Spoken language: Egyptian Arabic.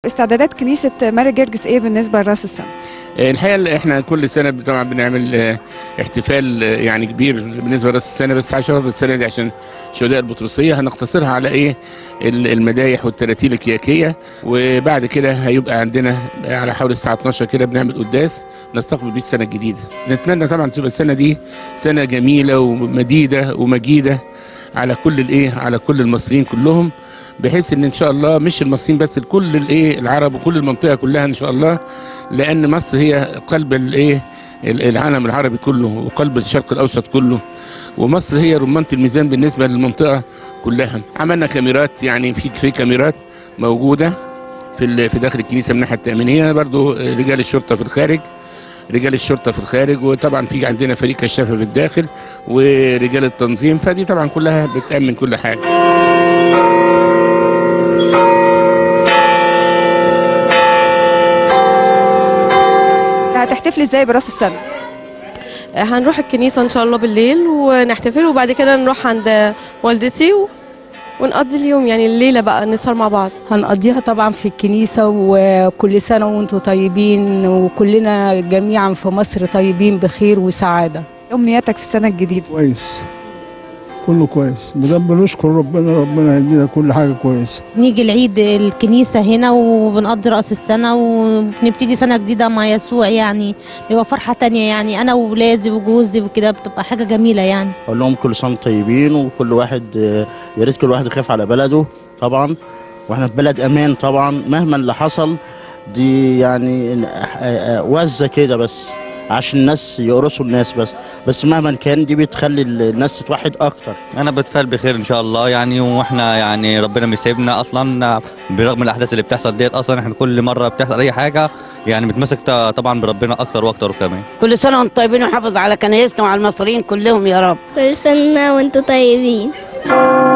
استعدادات كنيسه ماري جرجس ايه بالنسبه لراس السنه الحقيقه اللي احنا كل سنه طبعا بنعمل آه، احتفال آه، يعني كبير بالنسبه لراس السنه بس عشان خاطر السنه دي عشان شهداء البطرسيه هنقتصرها على ايه ال- المدايح والتراتيل الكياكيه وبعد كده هيبقى عندنا على حوالي الساعه 12 كده بنعمل قداس نستقبل بيه السنه الجديده نتمنى طبعا تبقى السنه دي سنه جميله ومديده ومجيده على كل الايه على كل المصريين كلهم بحيث ان ان شاء الله مش المصريين بس كل الايه العرب وكل المنطقه كلها ان شاء الله لان مصر هي قلب الايه ال- العالم العربي كله وقلب الشرق الاوسط كله ومصر هي رمانه الميزان بالنسبه للمنطقه كلها عملنا كاميرات يعني في في كاميرات موجوده في ال- في داخل الكنيسه من الناحيه التامينيه برضو رجال الشرطه في الخارج رجال الشرطه في الخارج وطبعا في عندنا فريق كشافه في الداخل ورجال التنظيم فدي طبعا كلها بتامن كل حاجه هتحتفلي ازاي براس السنه هنروح الكنيسة إن شاء الله بالليل ونحتفل وبعد كده نروح عند والدتي و... ونقضي اليوم يعني الليلة بقى نسهر مع بعض هنقضيها طبعا في الكنيسة وكل سنة وانتم طيبين وكلنا جميعا في مصر طيبين بخير وسعادة امنياتك في السنه الجديده كويس كله كويس ما دام بنشكر ربنا ربنا يدينا كل حاجه كويسه نيجي العيد الكنيسة هنا وبنقضي رأس السنة وبنبتدي سنة جديدة مع يسوع يعني بيبقى فرحة تانية يعني أنا وولادي وجوزي وكده بتبقى حاجة جميلة يعني اقول لهم كل سنه وانتم طيبين وكل واحد آه، يا ريت كل واحد يخاف على بلده طبعا واحنا في بلد امان طبعا مهما اللي حصل دي يعني آه، آه، وزه كده بس عشان الناس يقرصوا الناس بس بس مهما كان دي بتخلي الناس تتوحد اكتر انا بتفائل بخير ان شاء الله يعني واحنا يعني ربنا مش سايبنا اصلا برغم الاحداث اللي بتحصل ديت اصلا احنا كل مره بتحصل اي حاجه يعني بنتمسك ط- طبعا بربنا اكتر واكتر كمان كل سنة وانتم طيبين وحافظ على كنايسنا وعلى المصريين كلهم يا رب كل سنة وانتم طيبين